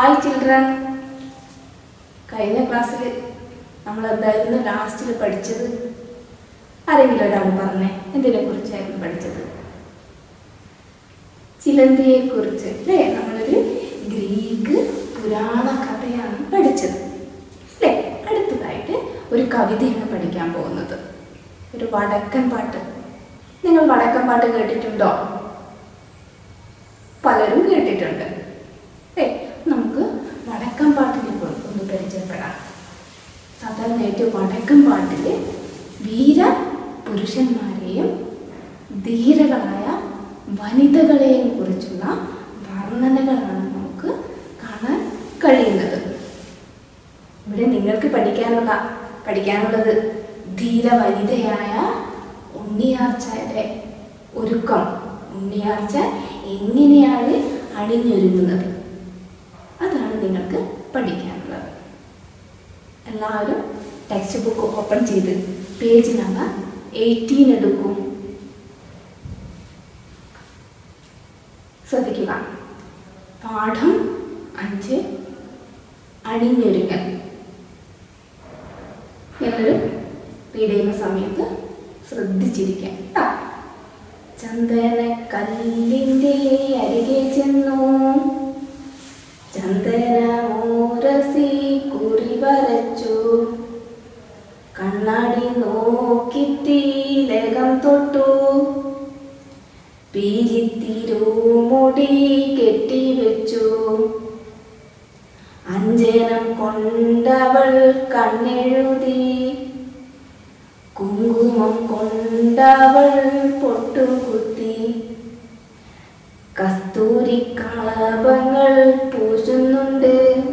Hi children കഴിഞ്ഞ ക്ലാസ്സിൽ നമ്മൾ എന്തായിരുന്നു ലാസ്റ്റിൽ പഠിച്ചത് ആരെങ്കിലും ഒരാൾ പറഞ്ഞേ എന്തിനെ കുറിച്ചായിരുന്നു പഠിച്ചത് ചിലന്തിയെ കുറിച്ച് അല്ലേ നമ്മളൊരു ഗ്രീക്ക് പുരാണ കഥയാണ് പഠിച്ചത് അല്ലേ അടുത്തതായിട്ട് ഒരു കവിതയാണ് പഠിക്കാൻ പോകുന്നത് ഒരു വടക്കൻ പാട്ട് നിങ്ങൾ വടക്കൻ പാട്ട് കേട്ടിട്ടുണ്ടോ പലരും കേട്ടിട്ടുണ്ട് ഏ നമുക്ക് വടക്കൻ പാട്ടിനെ കുറിച്ച് ഒന്ന് പരിചയപ്പെടാം സാധാരണയായിട്ട് വടക്കൻ പാട്ടിൽ വീര പുരുഷന്മാരെയും ധീരകളായ വനിതകളെയും കുറിച്ചുള്ള വർണ്ണനകളാണ് നമുക്ക് കാണാൻ കഴിയുന്നത് ഇവിടെ നിങ്ങൾക്ക് പഠിക്കാനുള്ള പഠിക്കാനുള്ളത് ധീര വനിതയായ ഉണ്ണിയാർച്ചയുടെ ഒരുക്കം ഉണ്ണിയാർച്ച എങ്ങനെയാണ് അണിഞ്ഞൊരുങ്ങുന്നത് അതാണ് നിങ്ങൾക്ക് പഠിക്കാനുള്ളത് എല്ലാവരും ടെക്സ്റ്റ് ബുക്ക് ഓപ്പൺ ചെയ്ത് പേജ് നമ്പർ എയ്റ്റീൻ എടുക്കും ശ്രദ്ധിക്കുക പാഠം അഞ്ച് അണിഞ്ഞൊരുങ്ങൽ എല്ലാവരും റീഡ് ചെയ്യുന്ന സമയത്ത് ശ്രദ്ധിച്ചിരിക്കാം കേട്ടോ ചന്ദന കല്ലിൻ്റെ അരികെ ചെന്നു ചന്ദന മൂരസി കുറി വരച്ചു കണ്ണാടി നോക്കി തിലകം തൊട്ടു പീലിത്തിരുമുടി കെട്ടിവെച്ചു അഞ്ജനം കൊണ്ടവൾ കണ്ണെഴുതി കുങ്കുമം കൊണ്ടവൾ പൊട്ടുകുത്തി കസ്തൂരി കളഭങ്ങൾ പൂശുന്നുണ്ട്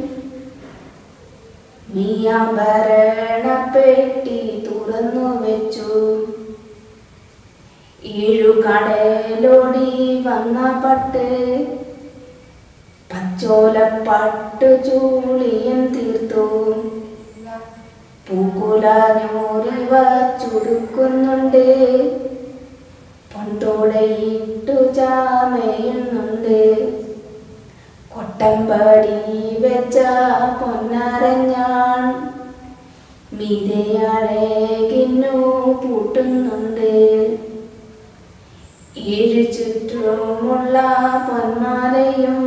മീയാഭരണപ്പെട്ടി തുറന്നു വെച്ചു ഏഴു കടലോടി വന്ന പട്ട് പച്ചോല പട്ടു ചൂളിയും തീർത്തു പൂക്കുല ഞൂറിവ ചുരുക്കുന്നുണ്ട് പൊന്തോടയിട്ടു ചാമയുന്നുണ്ട് കൊട്ടമ്പടി വെച്ച പൊന്നരഞ്ഞാൻ മീതയാഴകിന്നു പൂട്ടുന്നുണ്ട് ഏഴ് ചുറ്റുമുള്ള പൊന്മാലയും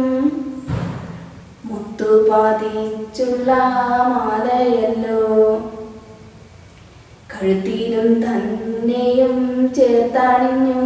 മുത്തുപാതിച്ചുള്ള മാലയല്ലോ കഴുത്തിലും തന്നെയും ചേർത്തണിഞ്ഞു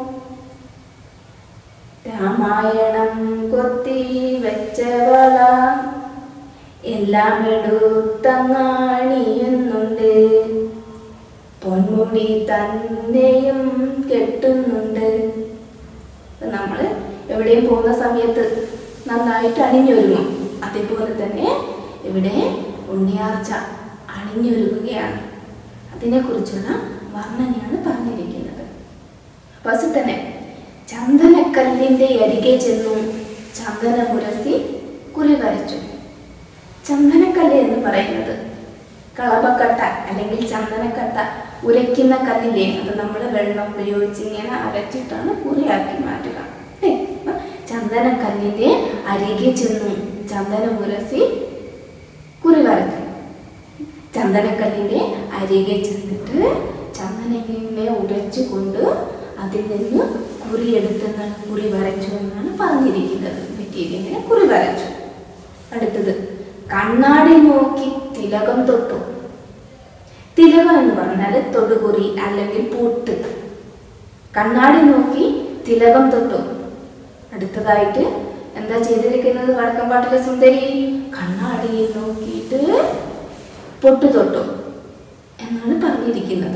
രാമായണം കൊത്തി വെച്ചവള എല്ലാം എടുത്തങ്ങാണിയുന്നുണ്ട് പൊന്മുടി തന്നെയും കെട്ടുന്നുണ്ട് നമ്മൾ എവിടെയും പോകുന്ന സമയത്ത് നന്നായിട്ട് അണിഞ്ഞൊരുങ്ങും അതേപോലെ തന്നെ ഇവിടെ ഉണ്ണിയാർച്ച അണിഞ്ഞൊരുങ്ങുകയാണ് അതിനെക്കുറിച്ചുള്ള വർണ്ണനയാണ് പറഞ്ഞിരിക്കുന്നത് ഫസ്റ്റ് തന്നെ ചന്ദനക്കല്ലിൻ്റെ അരികെ ചെന്നു ചന്ദന മുരസി കുറി വരച്ചു ചന്ദനക്കല്ല് എന്ന് പറയുന്നത് കളപക്കട്ട അല്ലെങ്കിൽ ചന്ദനക്കട്ട ഉരയ്ക്കുന്ന കല്ലില്ലേ അത് നമ്മൾ വെള്ളം ഉപയോഗിച്ച് ഇങ്ങനെ അരച്ചിട്ടാണ് കുറിയാക്കി മാറ്റുക അല്ലേ അപ്പൊ ചന്ദനക്കല്ലിന്റെ അരികെ ചെന്നു ചന്ദന മുരസി കുറി വരച്ചു ചന്ദനക്കല്ലിന്റെ അരികെ ചെന്നിട്ട് ചന്ദനക്കിനെ ഉരച്ചുകൊണ്ട് അതിൽ നിന്ന് കുറിയെടുത്ത് കുറി വരച്ചു എന്നാണ് പറഞ്ഞിരിക്കുന്നത് മെറ്റീരിയലിനെ കുറി വരച്ചു അടുത്തത് കണ്ണാടി നോക്കി തിലകം തൊട്ടു തിലകം എന്ന് പറഞ്ഞാൽ തൊടുകുറി അല്ലെങ്കിൽ പൂട്ട് കണ്ണാടി നോക്കി തിലകം തൊട്ടു അടുത്തതായിട്ട് എന്താ ചെയ്തിരിക്കുന്നത് വടക്കമ്പാട്ടിലെ സുന്ദരി കണ്ണാടിയിൽ നോക്കിയിട്ട് പൊട്ടു തൊട്ടു എന്നാണ് പറഞ്ഞിരിക്കുന്നത്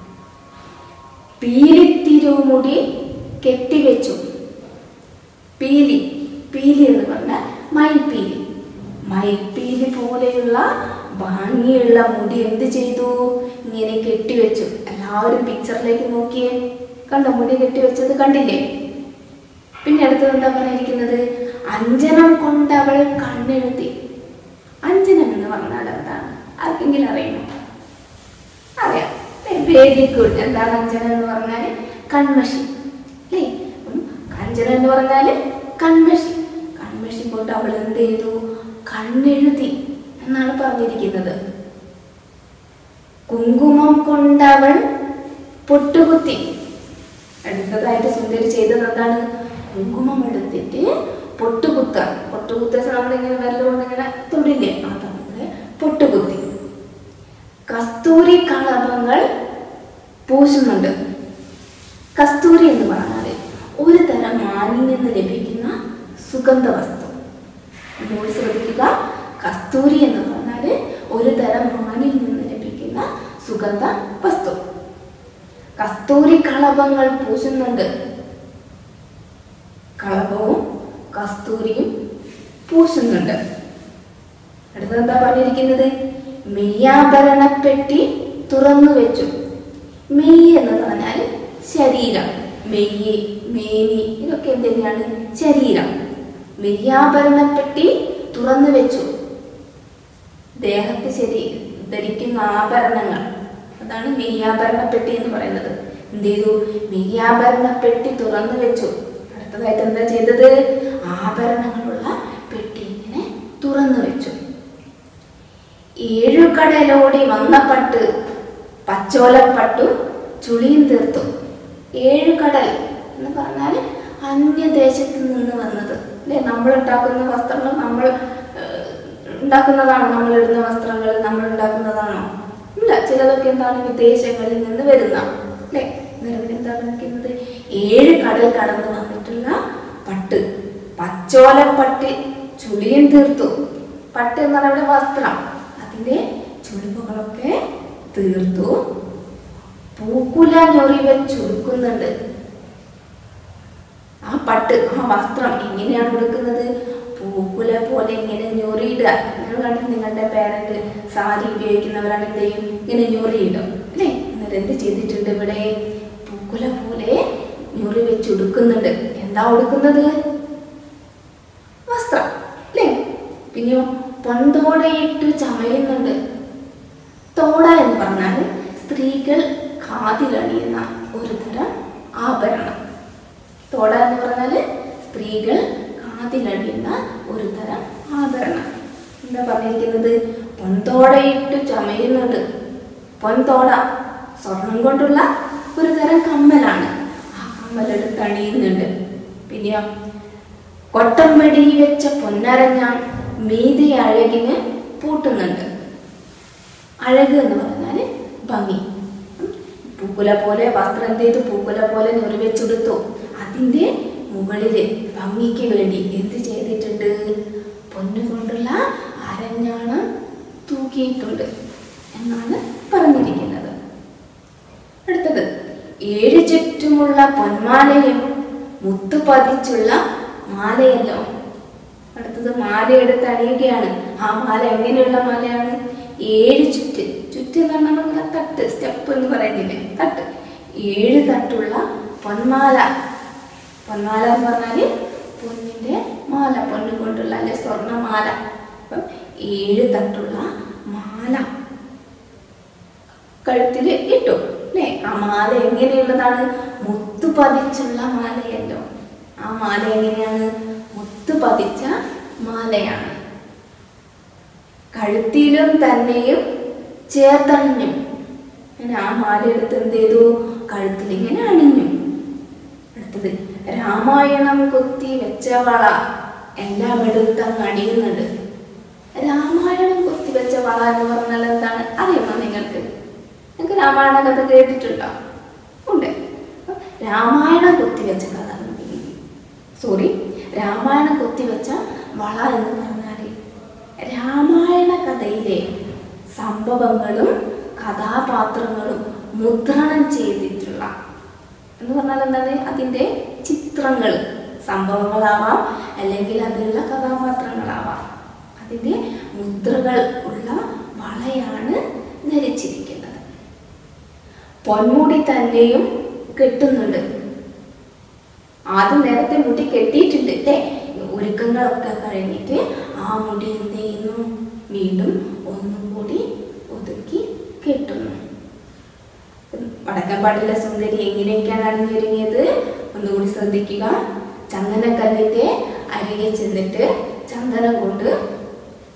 പീലിത്തിരുമുടി കെട്ടിവെച്ചു പീലി പീലി എന്ന് പറഞ്ഞാൽ മയിൽപ്പീലി മയിൽപ്പീലി പോലെയുള്ള ഭംഗിയുള്ള മുടി എന്ത് ചെയ്തു ഇങ്ങനെ കെട്ടിവെച്ചു എല്ലാവരും പിക്ചറിലേക്ക് നോക്കിയേ കണ്ടോ മുടി കെട്ടിവെച്ചത് കണ്ടില്ലേ പിന്നെ അടുത്തത് എന്താ പറഞ്ഞിരിക്കുന്നത് അഞ്ജനം കൊണ്ടവൾ കണ്ണെഴുതി അഞ്ജനം എന്ന് പറഞ്ഞാൽ എന്താണ് ആർക്കെങ്കിലും അറിയുമോ അറിയാം വെരി ഗുഡ് എന്താണ് അഞ്ജനം എന്ന് പറഞ്ഞാൽ കൺമഷി അല്ലേ ഉം, കാഞ്ചന എന്ന് പറഞ്ഞാൽ കൺമഷി കൺമഷി കൊണ്ട് അവൾ എന്ത് ചെയ്തു കണ്ണെഴുതി എന്നാണ് പറഞ്ഞിരിക്കുന്നത് കുങ്കുമം കൊണ്ടവൾ പൊട്ടുകുത്തി അടുത്തതായിട്ട് സുന്ദരി ചെയ്തത് എന്താണ് കുങ്കുമം എടുത്തിട്ട് പൊട്ടുകുത്ത പൊട്ടുകുത്ത നമ്മളിങ്ങനെ വെല്ലം ഇങ്ങനെ തൊടില്ലേ അതാണ് പൊട്ടുകുത്തി കസ്തൂരി കളഭങ്ങൾ പൂശുന്നുണ്ട് കസ്തൂരി എന്ന് പറഞ്ഞാൽ ഒരു തരം മാനിൽ നിന്ന് ലഭിക്കുന്ന സുഗന്ധ വസ്തു ഒന്നുകൂടി ശ്രദ്ധിക്കുക കസ്തൂരി എന്ന് പറഞ്ഞാൽ ഒരു തരം മാനിൽ നിന്ന് ലഭിക്കുന്ന സുഗന്ധ വസ്തു കസ്തൂരി കളഭങ്ങൾ പൂശുന്നുണ്ട് കളഭവും കസ്തൂരിയും പൂശുന്നുണ്ട് അടുത്തത് എന്താ പറഞ്ഞിരിക്കുന്നത് മെയ്യാഭരണപ്പെട്ടി തുറന്നു വെച്ചു മെയ്യ് എന്ന് പറഞ്ഞാൽ ശരീരം മെയ്യ് മേനി ഇതൊക്കെ എന്ത് തന്നെയാണ് ശരീരം മെയ്യാഭരണപ്പെട്ടി തുറന്നു വെച്ചു ദേഹത്ത് ശരി ധരിക്കുന്ന ആഭരണങ്ങൾ അതാണ് മെയ്യാഭരണപ്പെട്ടി എന്ന് പറയുന്നത് എന്ത് ചെയ്തു മെയ്യാഭരണപ്പെട്ടി തുറന്നു വെച്ചു അടുത്തതായിട്ട് എന്താ ചെയ്തത് ആഭരണങ്ങളുള്ള പെട്ടി ഇങ്ങനെ തുറന്നു വെച്ചു ഏഴുകടലോടി വന്ന പട്ട് പച്ചോലപ്പട്ടു ചുളിയും തീർത്തു ഏഴുകടൽ എന്ന് പറഞ്ഞാൽ അന്യദേശത്ത് നിന്ന് വന്നത് അല്ലെ നമ്മൾ ഉണ്ടാക്കുന്ന വസ്ത്രങ്ങൾ നമ്മൾ ഏഹ്, ഉണ്ടാക്കുന്നതാണോ നമ്മൾ ഇടുന്ന വസ്ത്രങ്ങൾ നമ്മൾ ഉണ്ടാക്കുന്നതാണോ ഇല്ല ചിലതൊക്കെ എന്താണ് വിദേശങ്ങളിൽ നിന്ന് വരുന്ന അല്ലെ നിലവിൽ എന്താണ് നിൽക്കുന്നത് ഏഴ് കടൽ കടന്ന് വന്നിട്ടുള്ള പട്ട് പച്ചോലപ്പട്ട് ചുളിയും തീർത്തു പട്ട് എന്ന് പറയുന്നത് വസ്ത്രം അതിന്റെ ചുളിവുകളൊക്കെ തീർത്തു പൂക്കുല ഞൊറി വെച്ചുടുക്കുന്നുണ്ട് ആ പട്ട് ആ വസ്ത്രം എങ്ങനെയാണ് ഉടുക്കുന്നത് പൂക്കുല പോലെ ഇങ്ങനെ ഞൊറിയിടുക നിങ്ങൾ കണ്ടിട്ട് നിങ്ങളുടെ പേരന്റ് സാരി ഉപയോഗിക്കുന്നവരാണ് എന്ത് ചെയ്യും ഇങ്ങനെ ഞൊറിയിടും അല്ലേ എന്നിട്ട് എന്ത് ചെയ്തിട്ടുണ്ട് ഇവിടെ പൂക്കുല പോലെ ഞൊറി വെച്ച് ഉടുക്കുന്നുണ്ട് എന്താ ഉടുക്കുന്നത് വസ്ത്രം അല്ലേ പിന്നെയോ പൊന്തോടയിട്ടു ചമയുന്നുണ്ട് തോട എന്ന് പറഞ്ഞാൽ സ്ത്രീകൾ കാതിലണിയുന്ന ഒരു തരം ആഭരണം തോട എന്ന് പറഞ്ഞാൽ സ്ത്രീകൾ കാതിലണിയുന്ന ഒരു തരം ആഭരണം എന്താ പറഞ്ഞിരിക്കുന്നത് പൊൻതോടയിട്ട് ചമയുന്നുണ്ട് പൊൻതോട സ്വർണം കൊണ്ടുള്ള ഒരു തരം കമ്മലാണ് ആ കമ്മലെടുത്ത് അണിയുന്നുണ്ട് പിന്നെയോ കൊട്ടമ്പടി വെച്ച പൊന്നരഞ്ഞ മീതി അഴകിന് പൂട്ടുന്നുണ്ട് അഴക് എന്ന് പറഞ്ഞാൽ ഭംഗി ഉം. പൂക്കുല പോലെ വസ്ത്രം എന്ത് ചെയ്തു പൂക്കുല പോലെ നിറവേച്ചെടുത്തു അതിൻ്റെ മുകളിൽ ഭംഗിക്ക് വേണ്ടി എന്ത് ചെയ്തിട്ടുണ്ട് പൊന്നുകൊണ്ടുള്ള അരഞ്ഞാണം തൂക്കിയിട്ടുണ്ട് എന്നാണ് പറഞ്ഞിരിക്കുന്നത് അടുത്തത് ഏഴ് ചുറ്റുമുള്ള പൊന്മാലയും മുത്തു പതിച്ചുള്ള മാലയല്ലോ അടുത്തത് മാല എടുത്ത് അണിയുകയാണ് ആ മാല എങ്ങനെയുള്ള മാലയാണ് ഏഴ് ചുറ്റ് ചുറ്റ് എന്ന് പറഞ്ഞാൽ നമ്മളെ തട്ട് സ്റ്റെപ്പ് എന്ന് പറയുന്നില്ലേ തട്ട് ഏഴ് തട്ടുള്ള പൊന്മാല പൊന്മാല എന്ന് പറഞ്ഞാല് പൊന്നിന്റെ മാല പൊന്നു കൊണ്ടുള്ള അല്ലെ സ്വർണ്ണമാല അപ്പം ഏഴ് തട്ടുള്ള മാല കഴുത്തിൽ ഇട്ടു അല്ലേ ആ മാല എങ്ങനെയുള്ളതാണ് മുത്തു പതിച്ചുള്ള മാലയല്ലോ ആ മാല എങ്ങനെയാണ് മുത്തു പതിച്ച മാലയാണ് കഴുത്തിലും തന്നെയും ചേർത്തണിഞ്ഞു അങ്ങനെ ആ മാല എടുത്ത് എന്ത് ചെയ്തു കഴുത്തിൽ ഇങ്ങനെ അണിഞ്ഞു അടുത്തത് രാമായണം കുത്തി വെച്ച വള എല്ലാം എടുത്ത് അങ്ങ് അണിയുന്നുണ്ട് രാമായണം കുത്തി വെച്ച വള എന്ന് പറഞ്ഞാൽ എന്താണ് അറിയുമോ നിങ്ങൾക്ക് നിങ്ങൾക്ക് രാമായണ കഥ കേട്ടിട്ടുണ്ടോ ഉണ്ട് രാമായണം കുത്തിവെച്ച കഥ സോറി രാമായണം കുത്തിവെച്ച വള എന്ന് പറഞ്ഞാൽ രാമായണ കഥയിലെ സംഭവങ്ങളും കഥാപാത്രങ്ങളും മുദ്രണം ചെയ്തിട്ടുള്ള എന്ന് പറഞ്ഞാൽ എന്താണ് അതിൻ്റെ ചിത്രങ്ങൾ സംഭവങ്ങളാവാം അല്ലെങ്കിൽ അതിലുള്ള കഥാപാത്രങ്ങളാവാം അതിൻ്റെ മുദ്രകൾ ഉള്ള വളയാണ് ധരിച്ചിരിക്കുന്നത് പൊന്മുടി തന്നെയും കെട്ടുന്നുണ്ട് ആദ്യം നേരത്തെ മുടി കെട്ടിയിട്ടുണ്ട് അല്ലേ ഒരുക്കങ്ങളൊക്കെ കഴിഞ്ഞിട്ട് ആ മുടി എന്ത് ചെയ്യുന്നു വീണ്ടും ഒന്നും കൂടി ഒതുക്കി കെട്ടുന്നു വടക്കൻപാട്ടിലെ സുന്ദരി എങ്ങനെയൊക്കെയാണ് അണിഞ്ഞൊരുങ്ങിയത് ഒന്നുകൂടി ശ്രദ്ധിക്കുക ചന്ദനക്കല്ലിന്റെ അരികെ ചെന്നിട്ട് ചന്ദനം കൊണ്ട്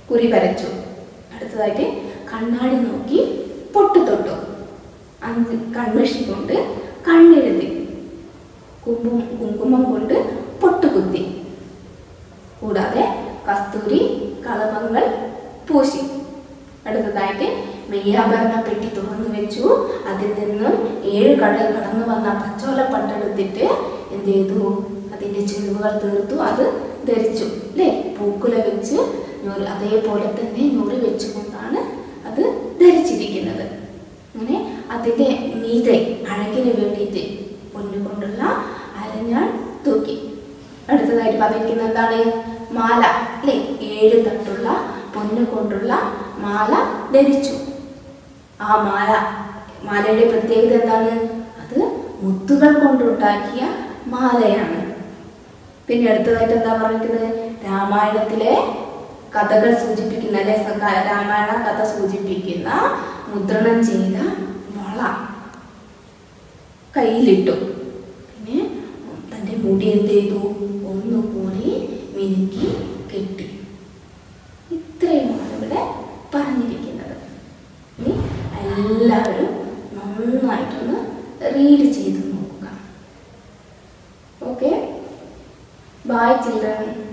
കുറി വരച്ചു അടുത്തതായിട്ട് കണ്ണാടി നോക്കി പൊട്ടു തൊട്ടു അഞ്ച് കൺമഷി കൊണ്ട് കണ്ണെഴുതി കുങ്കുമം കുങ്കുമം കൊണ്ട് പൊട്ടുകുത്തി കൂടാതെ കസ്തൂരി കളഭങ്ങൾ പൂശി അടുത്തതായിട്ട് മെയ്യാഭരണ പെട്ടി തുറന്നു വെച്ചു അതിൽ നിന്നും ഏഴ് കടൽ കടന്നു വന്ന പച്ചോല പട്ടെടുത്തിട്ട് എന്ത് ചെയ്തു അതിന്റെ ചെരുവുകൾ തീർത്തു അത് ധരിച്ചു അല്ലേ പൂക്കുല വെച്ച് ഞൊറി അതേപോലെ തന്നെ ഞൊറി വെച്ചുകൊണ്ടാണ് അത് ധരിച്ചിരിക്കുന്നത് അങ്ങനെ അതിന്റെ മീതെ അഴകിന് വേണ്ടിയിട്ട് പൊന്നുകൊണ്ടുള്ള അരഞ്ഞാൺ തൂക്കി അടുത്തതായിട്ട് പറഞ്ഞിരിക്കുന്നത് എന്താണ് മാല അല്ലേ ഏഴ് തട്ടുള്ള പൊന്നു കൊണ്ടുള്ള മാല ധരിച്ചു ആ മാല മാലയുടെ പ്രത്യേകത എന്താണ് അത് മുത്തുകൾ കൊണ്ടുണ്ടാക്കിയ മാലയാണ് പിന്നെ അടുത്തതായിട്ട് എന്താ പറഞ്ഞിരിക്കുന്നത് രാമായണത്തിലെ കഥകൾ സൂചിപ്പിക്കുന്ന അല്ലെ സ- രാമായണ കഥ സൂചിപ്പിക്കുന്ന മുദ്രണം ചെയ്ത വള കയ്യിലിട്ടു പിന്നെ തൻ്റെ മുടി എന്ത് ചെയ്തു ഒന്നുകൂടി മിനുക്കി കെട്ടി ഇത്രയുമാണ് ഇവിടെ പറഞ്ഞിരിക്കുന്നത് ഇനി എല്ലാവരും നന്നായിട്ടൊന്ന് റീഡ് ചെയ്ത് നോക്കുക ഓക്കെ ബൈ ചിൽഡ്രൻ